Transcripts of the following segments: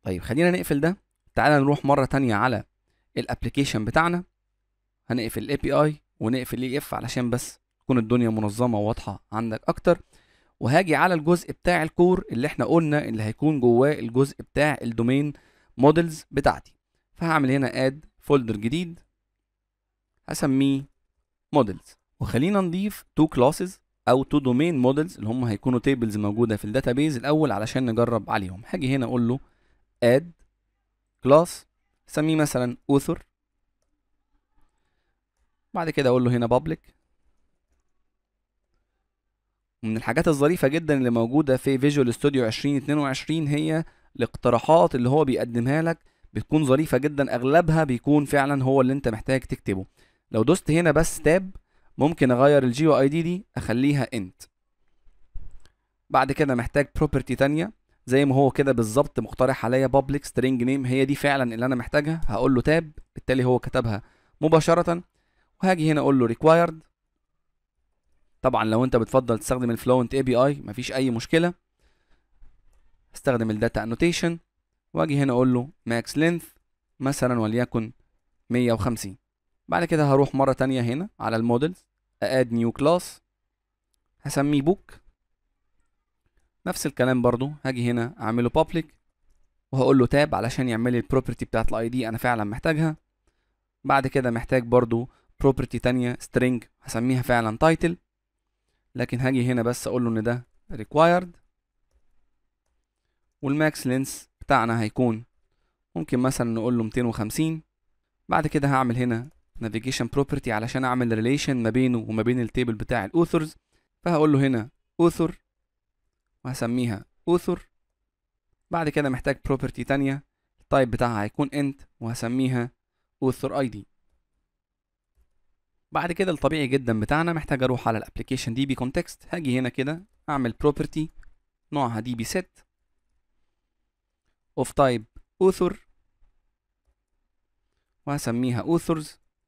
طيب خلينا نقفل ده تعالى نروح مره تانية على الابلكيشن بتاعنا هنقفل الاي بي اي ونقفل الاي اف علشان بس تكون الدنيا منظمه وواضحه عندك اكتر وهاجي على الجزء بتاع الكور اللي احنا قلنا اللي هيكون جواه الجزء بتاع الدومين مودلز بتاعتي فهعمل هنا اد فولدر جديد هسميه مودلز وخلينا نضيف تو كلاسز او تو دومين مودلز اللي هم هيكونوا تيبلز موجوده في الداتابيز الاول علشان نجرب عليهم هاجي هنا اقول له اد كلاس سميه مثلا اوثر بعد كده اقول له هنا public ومن الحاجات الظريفة جدا اللي موجودة في فيجوال ستوديو 2022 هي الاقتراحات اللي هو بيقدمها لك بتكون ظريفة جدا اغلبها بيكون فعلا هو اللي انت محتاج تكتبه لو دوست هنا بس تاب ممكن اغير الجي او اي دي دي اخليها انت بعد كده محتاج بروبرتي تانية زي ما هو كده بالظبط مقترح عليا public string name هي دي فعلا اللي انا محتاجها هقول له تاب بالتالي هو كتبها مباشرة وهاجي هنا اقول له required طبعا لو انت بتفضل تستخدم الفلوينت اي بي اي مفيش اي مشكله استخدم الداتا انوتيشن واجي هنا اقول له ماكس لينث مثلا وليكن 150 بعد كده هروح مره تانية هنا على المودلز اد نيو كلاس هسميه بوك نفس الكلام برضو هاجي هنا اعمله public وهقول له تاب علشان يعمل لي البروبرتي بتاعت الاي دي انا فعلا محتاجها بعد كده محتاج برضو بروبرتي تانية string هسميها فعلا title لكن هاجي هنا بس اقول له ان ده required والماكس لينس بتاعنا هيكون ممكن مثلا نقول له 250 بعد كده هعمل هنا navigation property علشان اعمل relation ما بينه وما بين التيبل بتاع الاوثرز فهقول له هنا author وهسميها author بعد كده محتاج property تانية التايب بتاعها هيكون int وهسميها author id بعد كده الطبيعي جدا بتاعنا محتاج اروح على الابلكيشن دي بي كونتكست هاجي هنا كده اعمل بروبرتي نوعها دي بي set of type author وهسميها authors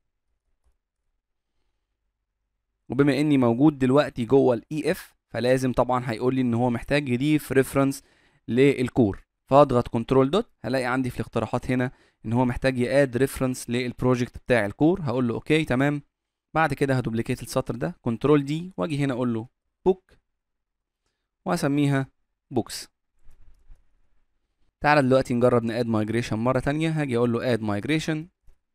وبما اني موجود دلوقتي جوه الاي اف فلازم طبعا هيقول لي ان هو محتاج يضيف ريفرنس للكور فاضغط كنترول دوت هلاقي عندي في الاقتراحات هنا ان هو محتاج ياد ريفرنس للبروجكت بتاع الكور هقول له اوكي تمام بعد كده هدوبليكيت السطر ده كنترول دي واجي هنا اقول له بوك واسميها بوكس تعالى دلوقتي نجرب ناد مايجريشن مره تانية هاجي اقول له اد مايجريشن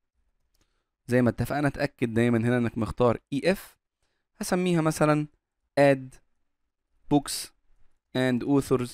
زي ما اتفقنا اتاكد دايما هنا انك مختار اي اف هسميها مثلا add books and authors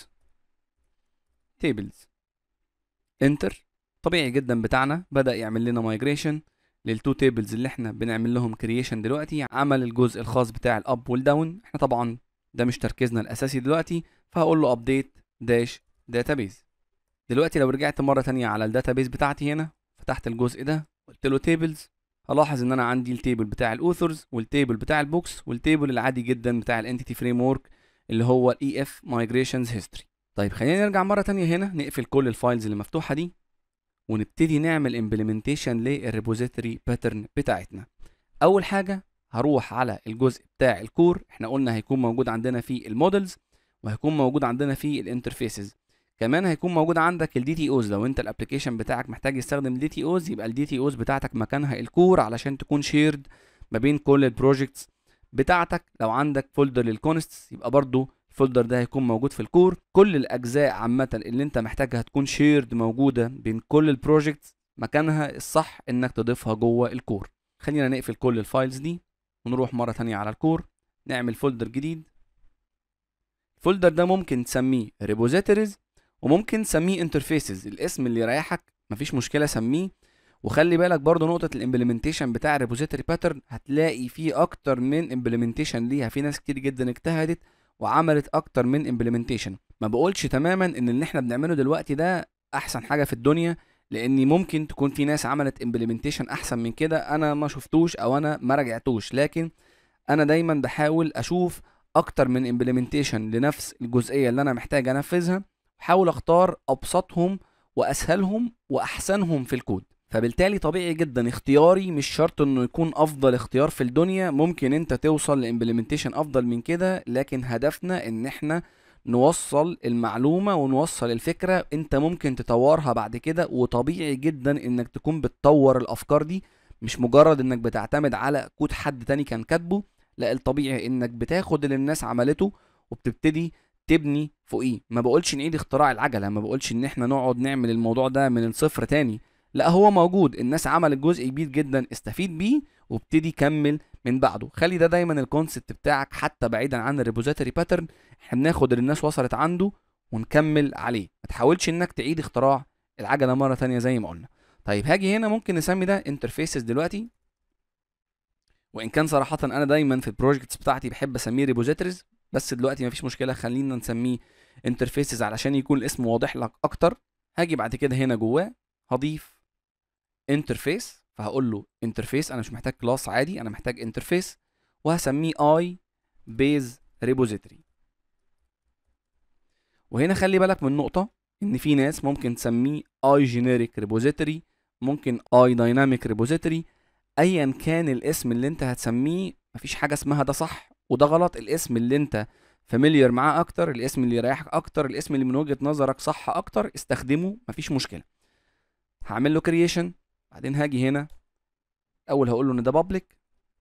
tables enter طبيعي جدا بتاعنا بدأ يعمل لنا migration للتو تيبلز اللي احنا بنعمل لهم كرييشن دلوقتي عمل الجزء الخاص بتاع الاب والداون احنا طبعا ده مش تركيزنا الاساسي دلوقتي فهقول له ابديت داش داتابيز دلوقتي لو رجعت مره تانية على الداتابيز بتاعتي هنا فتحت الجزء ده قلت له تيبلز هلاحظ ان انا عندي التيبل بتاع الاوثرز والتيبل بتاع البوكس والتيبل العادي جدا بتاع الانتيتي فريم ورك اللي هو الاي اف مايجريشنز هيستوري طيب خلينا نرجع مره تانية هنا نقفل كل الفايلز اللي مفتوحه دي ونبتدي نعمل امبلمنتيشن للريبوزيتوري باترن بتاعتنا اول حاجه هروح على الجزء بتاع الكور احنا قلنا هيكون موجود عندنا فيه المودلز وهيكون موجود عندنا فيه الانترفيسز كمان هيكون موجود عندك الدي تي اوز لو انت الابلكيشن بتاعك محتاج يستخدم الدي تي اوز يبقى الدي تي اوز بتاعتك مكانها الكور علشان تكون شيرد ما بين كل البروجكتس بتاعتك لو عندك فولدر للكونستس يبقى برضو الفولدر ده هيكون موجود في الكور كل الاجزاء عامه اللي انت محتاجها تكون شيرد موجوده بين كل البروجكتس مكانها الصح انك تضيفها جوه الكور خلينا نقفل كل الفايلز دي ونروح مره تانية على الكور نعمل فولدر جديد الفولدر ده ممكن تسميه ريبوزيتوريز وممكن تسميه انترفيسز الاسم اللي يريحك مفيش مشكله سميه وخلي بالك برضو نقطه الامبلمنتيشن بتاع الريبوزيتوري باترن هتلاقي فيه اكتر من امبلمنتيشن ليها في ناس كتير جدا اجتهدت وعملت اكتر من امبلمنتيشن ما بقولش تماما ان اللي احنا بنعمله دلوقتي ده احسن حاجه في الدنيا لاني ممكن تكون في ناس عملت امبلمنتيشن احسن من كده انا ما شفتوش او انا ما راجعتوش لكن انا دايما بحاول اشوف اكتر من امبلمنتيشن لنفس الجزئيه اللي انا محتاج انفذها احاول اختار ابسطهم واسهلهم واحسنهم في الكود فبالتالي طبيعي جدا اختياري مش شرط انه يكون افضل اختيار في الدنيا ممكن انت توصل لامبلمنتيشن افضل من كده لكن هدفنا ان احنا نوصل المعلومة ونوصل الفكرة انت ممكن تطورها بعد كده وطبيعي جدا انك تكون بتطور الافكار دي مش مجرد انك بتعتمد على كود حد تاني كان كاتبه لا الطبيعي انك بتاخد اللي الناس عملته وبتبتدي تبني فوقيه ما بقولش نعيد اختراع العجلة ما بقولش ان احنا نقعد نعمل الموضوع ده من الصفر تاني لا هو موجود الناس عملت جزء كبير جدا استفيد بيه وابتدي كمل من بعده خلي ده دايما الكونسبت بتاعك حتى بعيدا عن الريبوزيتوري باترن احنا بناخد اللي الناس وصلت عنده ونكمل عليه ما تحاولش انك تعيد اختراع العجله مره تانية زي ما قلنا طيب هاجي هنا ممكن نسمي ده انترفيسز دلوقتي وان كان صراحه انا دايما في البروجكتس بتاعتي بحب اسميه ريبوزيتوريز بس دلوقتي مفيش مشكله خلينا نسميه انترفيسز علشان يكون الاسم واضح لك اكتر هاجي بعد كده هنا جواه هضيف انترفيس فهقول له انترفيس انا مش محتاج كلاس عادي انا محتاج انترفيس وهسميه اي بيز ريبوزيتوري وهنا خلي بالك من نقطه ان في ناس ممكن تسميه اي جينيريك ريبوزيتوري ممكن اي دايناميك ريبوزيتوري ايا كان الاسم اللي انت هتسميه مفيش حاجه اسمها ده صح وده غلط الاسم اللي انت فاميليار معاه اكتر الاسم اللي يريحك اكتر الاسم اللي من وجهه نظرك صح اكتر استخدمه مفيش مشكله هعمل له كرييشن بعدين هاجي هنا اول هقول له ان ده بابليك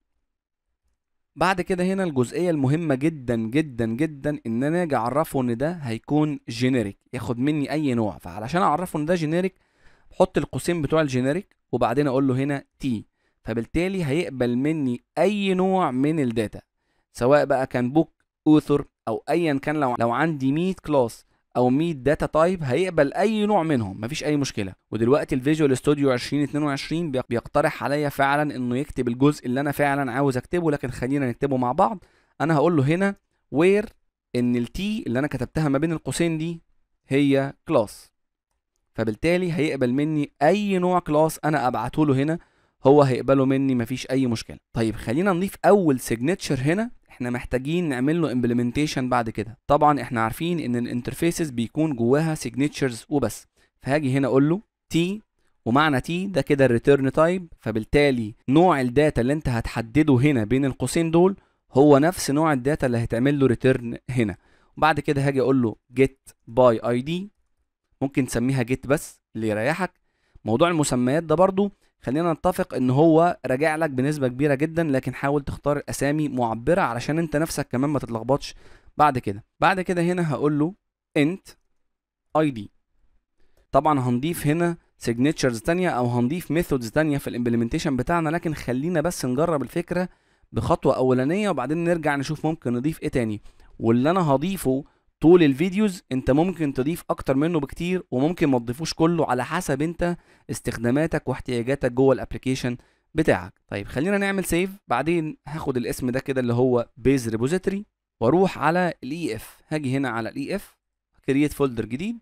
بعد كده هنا الجزئيه المهمه جدا جدا جدا ان انا اجي اعرفه ان ده هيكون جينيريك ياخد مني اي نوع فعلشان اعرفه ان ده جينيريك بحط القوسين بتوع الجينيريك وبعدين اقول له هنا تي فبالتالي هيقبل مني اي نوع من الداتا سواء بقى كان بوك اوثر او ايا كان لو لو عندي 100 كلاس او 100 داتا تايب هيقبل اي نوع منهم مفيش اي مشكله ودلوقتي الفيجوال ستوديو 2022 بيقترح عليا فعلا انه يكتب الجزء اللي انا فعلا عاوز اكتبه لكن خلينا نكتبه مع بعض انا هقول له هنا وير ان التي اللي انا كتبتها ما بين القوسين دي هي كلاس فبالتالي هيقبل مني اي نوع كلاس انا ابعته له هنا هو هيقبله مني مفيش اي مشكله طيب خلينا نضيف اول سيجنتشر هنا احنا محتاجين نعمل له امبلمنتيشن بعد كده طبعا احنا عارفين ان الانترفيسز بيكون جواها سيجنتشرز وبس فهاجي هنا اقول له تي ومعنى تي ده كده الريتيرن تايب فبالتالي نوع الداتا اللي انت هتحدده هنا بين القوسين دول هو نفس نوع الداتا اللي هيتعمل له ريتيرن هنا وبعد كده هاجي اقول له get by id ممكن تسميها get بس اللي يريحك موضوع المسميات ده برضو خلينا نتفق ان هو راجع لك بنسبه كبيره جدا لكن حاول تختار اسامي معبره علشان انت نفسك كمان ما تتلخبطش بعد كده بعد كده هنا هقول له int id طبعا هنضيف هنا signatures تانية او هنضيف methods تانية في الامبلمنتيشن بتاعنا لكن خلينا بس نجرب الفكره بخطوه اولانيه وبعدين نرجع نشوف ممكن نضيف ايه تاني واللي انا هضيفه طول الفيديوز انت ممكن تضيف اكتر منه بكتير وممكن ما تضيفوش كله على حسب انت استخداماتك واحتياجاتك جوه الابلكيشن بتاعك طيب خلينا نعمل سيف بعدين هاخد الاسم ده كده اللي هو بيز ريبوزيتوري واروح على الاي اف هاجي هنا على الاي اف كرييت فولدر جديد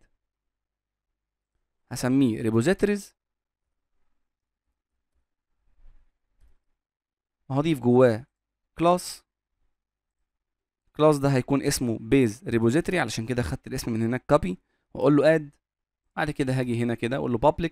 هسميه ريبوزيتوريز وهضيف جواه كلاس كلاس ده هيكون اسمه بيز ريبوزيتوري علشان كده خدت الاسم من هناك كوبي واقول له اد بعد كده هاجي هنا كده اقول له public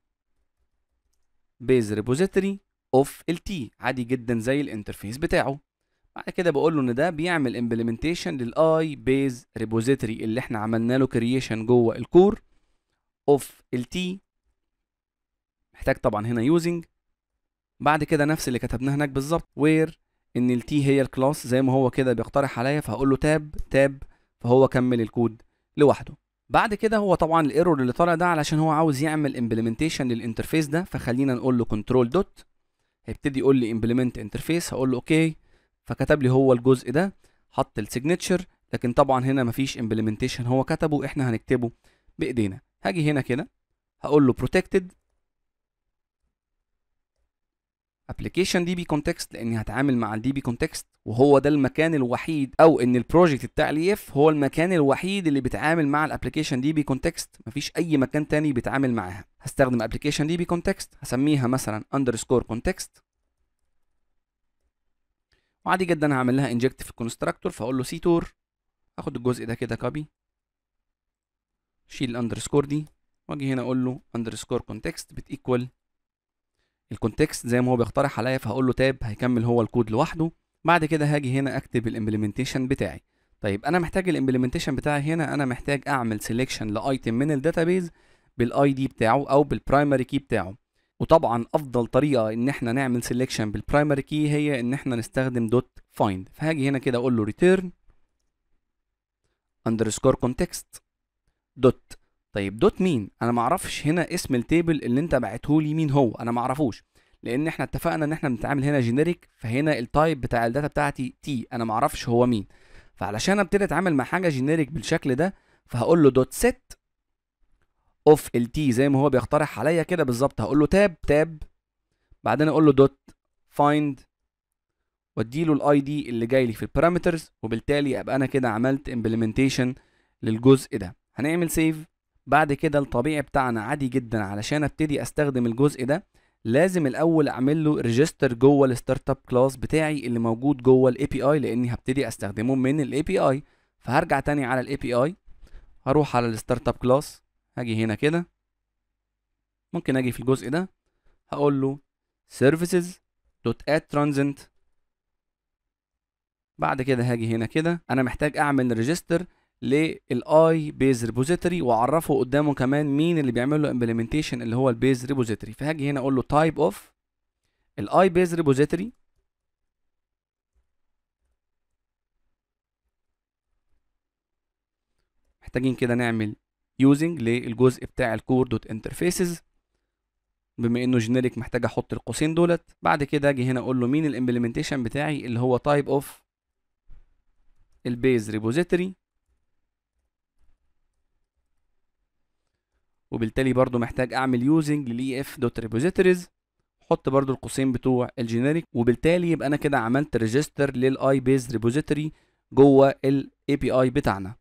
بيز ريبوزيتوري اوف التي عادي جدا زي الانترفيس بتاعه بعد كده بقول له ان ده بيعمل امبلمنتيشن للاي بيز ريبوزيتوري اللي احنا عملنا له كرييشن جوه الكور اوف التي محتاج طبعا هنا يوزنج بعد كده نفس اللي كتبناه هناك بالظبط وير ان التي هي الكلاس زي ما هو كده بيقترح عليا فهقول له تاب تاب فهو كمل الكود لوحده بعد كده هو طبعا الايرور اللي طالع ده علشان هو عاوز يعمل امبلمنتيشن للانترفيس ده فخلينا نقول له كنترول دوت هيبتدي يقول لي امبلمنت انترفيس هقول له اوكي فكتب لي هو الجزء ده حط السيجنتشر لكن طبعا هنا مفيش امبلمنتيشن هو كتبه احنا هنكتبه بايدينا هاجي هنا كده هقول له protected ابلكيشن دي بي كونتكست لاني هتعامل مع الدي بي كونتكست وهو ده المكان الوحيد او ان البروجكت بتاع الاي اف هو المكان الوحيد اللي بيتعامل مع الابلكيشن دي بي كونتكست مفيش اي مكان تاني بيتعامل معاها هستخدم ابلكيشن دي بي كونتكست هسميها مثلا اندرسكور كونتكست وعادي جدا هعمل لها انجكت في الكونستراكتور فاقول له سي تور اخد الجزء ده كده كوبي شيل الاندرسكور دي واجي هنا اقول له اندرسكور كونتكست بتيكوال الكونتكست زي ما هو بيقترح عليا فهقول له تاب هيكمل هو الكود لوحده بعد كده هاجي هنا اكتب الامبلمنتيشن بتاعي طيب انا محتاج الامبلمنتيشن بتاعي هنا انا محتاج اعمل سيلكشن لايتم من الداتابيز بالاي دي بتاعه او بالبرايمري كي بتاعه وطبعا افضل طريقه ان احنا نعمل سيلكشن بالبرايمري كي هي ان احنا نستخدم دوت فايند فهاجي هنا كده اقول له ريتيرن اندرسكور كونتكست دوت طيب دوت مين انا ما اعرفش هنا اسم التيبل اللي انت بعته لي مين هو انا ما اعرفوش لان احنا اتفقنا ان احنا بنتعامل هنا جينيريك فهنا التايب بتاع الداتا بتاعتي تي انا ما اعرفش هو مين فعلشان ابتدي اتعامل مع حاجه جينيريك بالشكل ده فهقول له دوت سيت اوف التي زي ما هو بيقترح عليا كده بالظبط هقول له تاب تاب بعدين اقول له دوت فايند واديله الاي دي اللي جاي لي في البارامترز وبالتالي ابقى انا كده عملت امبلمنتيشن للجزء ده هنعمل سيف بعد كده الطبيعي بتاعنا عادي جدا علشان ابتدي استخدم الجزء ده لازم الاول اعمل له ريجستر جوه الستارت اب كلاس بتاعي اللي موجود جوه الاي بي اي لاني هبتدي استخدمه من الاي بي اي فهرجع تاني على الاي بي اي هروح على الستارت اب كلاس هاجي هنا كده ممكن اجي في الجزء ده هقول له services dot add transient بعد كده هاجي هنا كده انا محتاج اعمل ريجستر للاي بيز ريبوزيتوري واعرفه قدامه كمان مين اللي بيعمل له امبلمنتيشن اللي هو البيز ريبوزيتوري فهاجي هنا اقول له تايب اوف الاي بيز ريبوزيتوري محتاجين كده نعمل يوزنج للجزء بتاع الكور دوت انترفيسز بما انه جينيريك محتاج احط القوسين دولت بعد كده اجي هنا اقول له مين الامبلمنتيشن بتاعي اللي هو تايب اوف البيز ريبوزيتوري وبالتالي برضو محتاج اعمل يوزنج للاي اف دوت ريبوزيتوريز احط برضو القوسين بتوع الجينيريك وبالتالي يبقى انا كده عملت ريجستر للاي بيز ريبوزيتوري جوه الاي بي اي بتاعنا